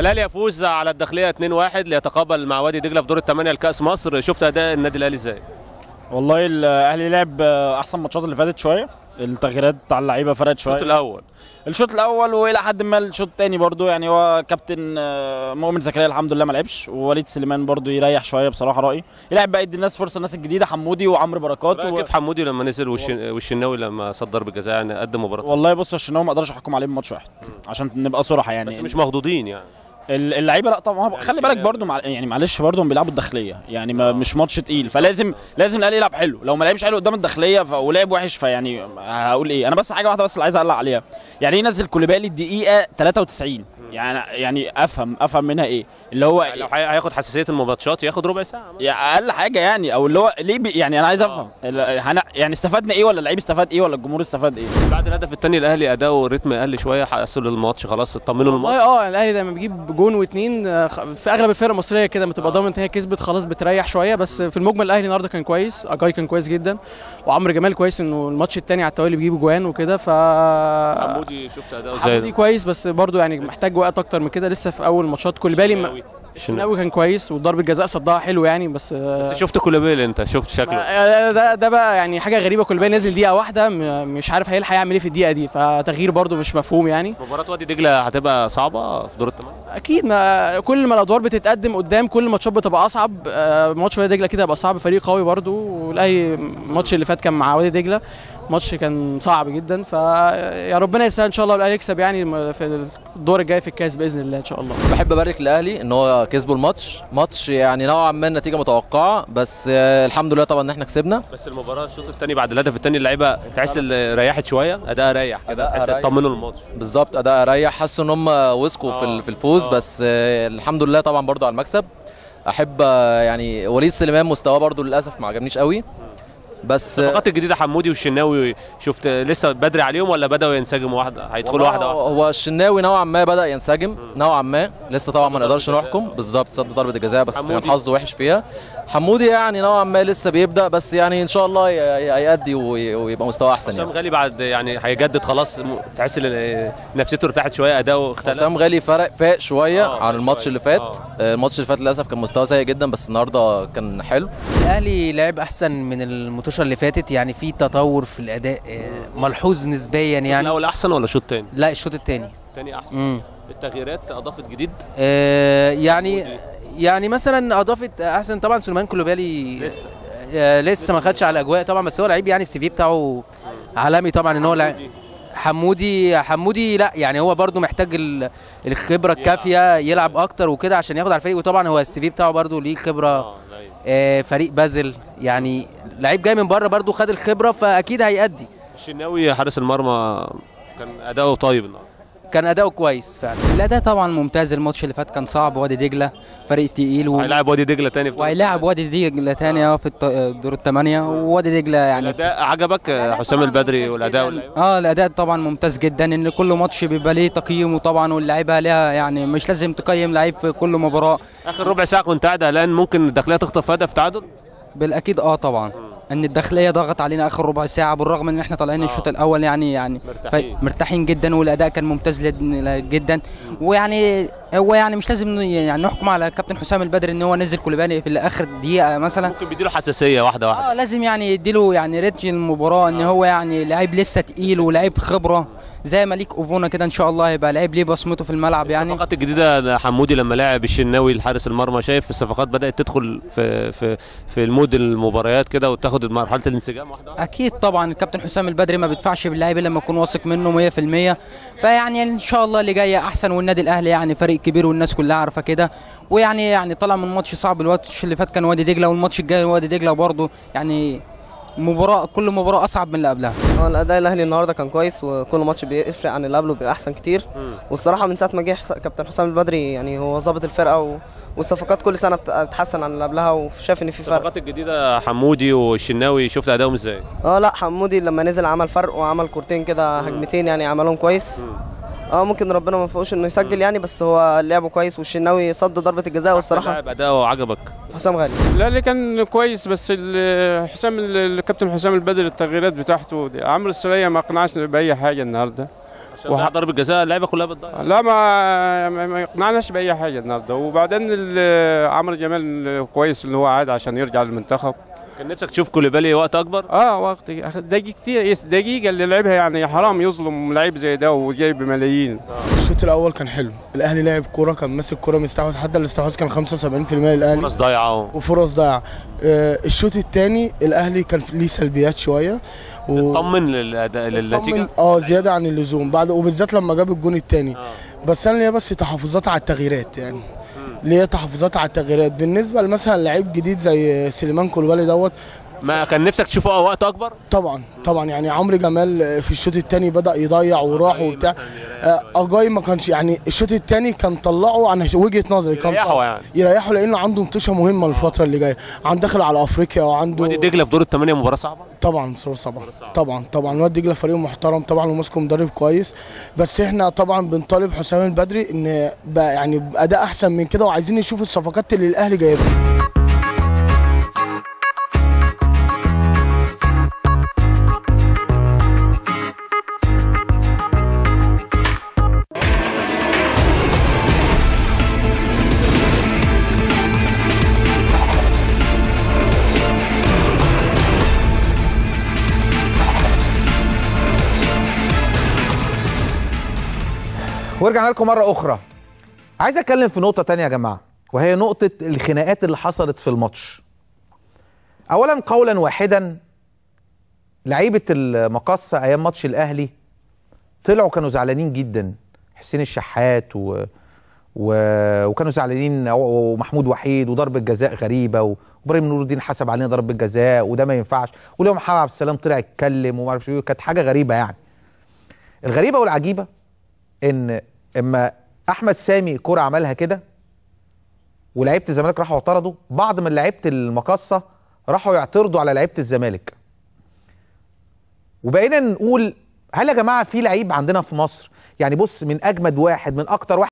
الاهلي يفوز على الداخليه 2-1 ليتقابل مع وادي دجله في دور الثمانيه لكاس مصر شفت اداء النادي الاهلي ازاي والله الاهلي لعب احسن ماتشات اللي فاتت شويه التغييرات بتاع اللعيبه فرقت شويه الشوط الاول الشوط الاول والى حد ما الشوط الثاني برضو يعني هو كابتن آه، مؤمن زكريا الحمد لله ما لعبش ووليد سليمان برضو يريح شويه بصراحه رايي يلعب بقى يدي الناس فرصه الناس الجديده حمودي وعمرو بركات رأيك و... كيف حمودي لما نزل والشن- والشناوي لما صد ضربه جزاء يعني قدم مباراه والله بص يا الشناوي ما اقدرش احكم عليه بماتش واحد عشان نبقى صراحه يعني بس مش مخضوضين يعني ال- اللعيبه لا طبعا هو- خلي بالك برضو مع يعني معلش برضو هم بيلعبوا الداخليه يعني ما مش ماتش تقيل فلازم لازم الاهلي يلعب حلو لو ما لعبش حلو قدام الداخليه ف... ولعب وحش فيعني هقول ايه انا بس حاجه واحده بس اللي عايز اقلق عليها يعني ايه نزل كوليبالي الدقيقه 93 يعني يعني افهم افهم منها ايه اللي هو لو هي- هياخد حساسيه الماتشات ياخد ربع ساعه يعني اقل حاجه يعني او اللي هو ليه بي يعني انا عايز افهم ال- هن- يعني استفدنا ايه ولا اللعيب استفاد ايه ولا الجمهور استفاد ايه بعد الهدف الثاني الاهلي اداؤه رتم اقل شويه حسوا الماتش خلاص اطمنوا الماتش والله اه الاهلي دايما بيجيب جون واتنين آه، خ- في اغلب الفرق المصريه كده لما تبقى ضامن ان هي كسبت خلاص بتريح شويه بس في المجمل الاهلي النهارده كان كويس اجاي كان كويس جدا وعمرو جمال كويس انه الماتش الثاني على التوالي بيجيب جوان وكده ف حمودي شفت اداؤه حمودي ازاي كويس بس برضو يعني محتاج وقت اكتر من كده لسه في اول ماتشات كوليبالي م- الشناوي. الشناوي كان كويس وضربه جزاء صدها حلو يعني بس آه، بس شفت كولوبيلي انت شفت شكله ما- ده ده بقى يعني حاجه غريبه كوليبالي نازل دقيقه واحده م- مش عارف هيلحق يعمل ايه في الدقيقه دي فتغيير برضو مش مفهوم يعني مباراه وادي دجله هتبقى صعبه في دور الثمانيه اكيد ما كل ما الادوار بتتقدم قدام كل الماتشات بتبقى اصعب آه، ماتش وادي دجله كده هيبقى صعب فريق قوي برضو والاهلي الماتش اللي فات كان مع وادي دجله ماتش كان صعب جدا فيا ربنا يسهل ان شاء الله والاهلي يكسب يعني الم- في الدور الجاي في الكاس باذن الله ان شاء الله بحب ابارك الاهلي ان هو كسبوا الماتش ماتش يعني نوعا ما النتيجه متوقعه بس آه، الحمد لله طبعا ان احنا كسبنا بس المباراه الشوط الثاني بعد الهدف الثاني اللعيبه تحس ال- ريحت شويه اداء ريح كده أداء تحس ريح. اطمنوا الماتش بالظبط اداء ريح حسوا ان هم وثقوا في ال- في الفوز بس آه، الحمد لله طبعا برضو على المكسب احب آه، يعني وليد سليمان مستواه برضو للاسف ما عجبنيش قوي بس آه، الصفقات الجديده حمودي والشناوي شفت لسه بدري عليهم ولا بداوا ينسجموا واحده هيدخلوا واحده والله واحده هو الشناوي نوعا ما بدا ينسجم نوعا ما لسه طبعا ما نقدرش نحكم بالظبط صد ضربه الجزاء بس كان حمودي. حظه وحش فيها حمودي يعني نوعا ما لسه بيبدا بس يعني ان شاء الله ي- ي- هيأدي وي- ويبقى مستواه احسن حسام يعني غالي بعد يعني هيجدد خلاص م- تحس ان نفسيته ارتاحت شويه اداؤه اختلف حسام غالي فرق فاق شويه آه، عن الماتش شوية. اللي فات آه. آه، الماتش اللي فات للاسف كان مستواه سيء جدا بس النهارده كان حلو الاهلي لعب احسن من الماتشات اللي فاتت يعني في تطور في الاداء آه، ملحوظ نسبيا يعني يعني الاول احسن ولا الشوط الثاني لا الشوط الثاني الثاني احسن امم التغييرات اضافت جديد يعني يعني مثلا اضافت احسن طبعا سليمان كلوبالي لسه. آه، لسه ما خدش على الاجواء طبعا بس هو لعيب يعني السي في بتاعه عالمي طبعا ان هو لعيب حمودي حمودي لا يعني هو برده محتاج ال- الخبره الكافيه يلعب اكتر وكده عشان ياخد على الفريق وطبعا هو السي في بتاعه برده ليه خبره اه أيوة. آه، فريق بازل يعني لعيب جاي من بره برده خد الخبره فاكيد هيأدي الشناوي حارس المرمى كان اداؤه طيب النهارده كان اداؤه كويس فعلا الاداء طبعا ممتاز الماتش اللي فات كان صعب وادي دجله فريق تقيل و... هيلاعب وادي دجله تاني في دور وهيلاعب وادي دجله تاني اه في الط- دور الثمانيه ووادي دجله يعني الاداء عجبك آه، حسام البدري والاداء واللعيبة؟ اه الاداء طبعا ممتاز جدا ان كل ماتش بيبقى ليه تقييمه طبعا واللعيبه ليها يعني مش لازم تقيم لعيب في كل مباراه اخر ربع ساعه كنت قاعد قلقان ممكن الداخليه تخطف هدف تعادل بالاكيد اه طبعا ان الداخليه ضغط علينا اخر ربع ساعه بالرغم ان احنا طالعين الشوط الاول يعني يعني مرتاحين. ف- مرتاحين جدا والاداء كان ممتاز لد- جدا ويعني هو يعني مش لازم ن- يعني نحكم على الكابتن حسام البدري ان هو نزل كوليبالي في اخر دقيقه مثلا ممكن بيديله حساسيه واحده واحده اه لازم يعني يديله يعني ريتج المباراه ان هو يعني لعيب لسه تقيل ولعيب خبره زي مليك اوفونا كده ان شاء الله هيبقى لعيب ليه بصمته في الملعب يعني الصفقات الجديده ده حمودي لما لاعب الشناوي الحارس المرمى شايف الصفقات بدات تدخل في في في المود المباريات كده وتاخد مرحله الانسجام واحده واحده اكيد طبعا الكابتن حسام البدري ما بيدفعش باللعيب الا لما يكون واثق منه 100% فيعني ان شاء الله اللي جاي احسن والنادي الاهلي يعني فريق كبير والناس كلها عارفه كده ويعني يعني طلع من ماتش صعب الماتش اللي فات كان وادي دجله والماتش الجاي وادي دجله برضه يعني مباراه كل مباراه اصعب من اللي قبلها اه الاداء الاهلي النهارده كان كويس وكل ماتش بيفرق عن اللي قبله بيبقى احسن كتير والصراحه من ساعه ما جه حس- كابتن حسام البدري يعني هو ظابط الفرقه و... والصفقات كل سنه بت- بتتحسن عن اللي قبلها وشايف ان في فرق الصفقات الجديده حمودي والشناوي شفت ادائهم ازاي اه لا حمودي لما نزل عمل فرق وعمل كورتين كده هجمتين يعني عملهم كويس اه ممكن ربنا ما فوقش انه يسجل يعني بس هو لعبه كويس والشناوي صد ضربه الجزاء والصراحه لاعب اداؤه عجبك حسام غالي لا اللي كان كويس بس ال- حسام ال- الكابتن حسام البدري التغييرات بتاعته دي. عمرو السوليه ما اقنعش باي حاجه النهارده وح- ضربه جزاء اللعيبه كلها بتضيع لا ما ما ما يقنعناش باي حاجه النهارده وبعدين ال- عمرو جمال كويس ان هو عاد عشان يرجع للمنتخب كان نفسك تشوف كوليبالي وقت اكبر اه وقت دقيقتين دقيقه اللي لعبها يعني حرام يظلم لعيب زي ده وجايب بملايين الشوط الاول كان حلو الاهلي لعب كوره كان ماسك كوره مستحوذ حتى الاستحواذ كان 75% للاهلي فرص ضايعه وفرص ضايعه آه، الشوط الثاني الاهلي كان ليه سلبيات شويه و... طمن للأداء- للنتيجه اه زياده عن اللزوم بعد وبالذات لما جاب الجون الثاني بس انا ليا بس تحفظات على التغييرات يعني ليا تحفظات على التغييرات بالنسبه لمثلا لعيب جديد زي سليمان كولوبالي دوت ما كان نفسك تشوفه وقت اكبر طبعا طبعا يعني عمرو جمال في الشوط الثاني بدا يضيع وراح وبتاع آه، اجاي ما كانش يعني الشوط الثاني كان طلعه عن وجهه نظري كان يريحه يعني. يريحه لانه عنده مطوشه مهمه الفتره اللي جايه عن داخل على افريقيا وعنده وادي دجله في دور الثمانيه مباراه صعبه طبعا صراحة طبعا طبعا طبعا واد دجله فريق محترم طبعا وماسكه مدرب كويس بس احنا طبعا بنطالب حسام البدري ان بقى يعني باداء احسن من كده وعايزين نشوف الصفقات اللي الاهلي جايبها ورجعنا لكم مرة أخرى عايز أتكلم في نقطة تانية يا جماعة وهي نقطة الخناقات اللي حصلت في الماتش أولا قولا واحدا لعيبة المقصة أيام ماتش الأهلي طلعوا كانوا زعلانين جدا حسين الشحات و... و... وكانوا زعلانين ومحمود وحيد وضربة جزاء غريبة وابراهيم نور الدين حسب علينا ضربة جزاء وده ما ينفعش ولو محمد عبد السلام طلع يتكلم وما اعرفش ايه كانت حاجة غريبة يعني الغريبة والعجيبة ان اما احمد سامي كرة عملها كده ولعيبه الزمالك راحوا اعترضوا بعض من لعيبه المقصه راحوا يعترضوا على لعيبه الزمالك وبقينا نقول هل يا جماعه في لعيب عندنا في مصر يعني بص من اجمد واحد من اكتر واحد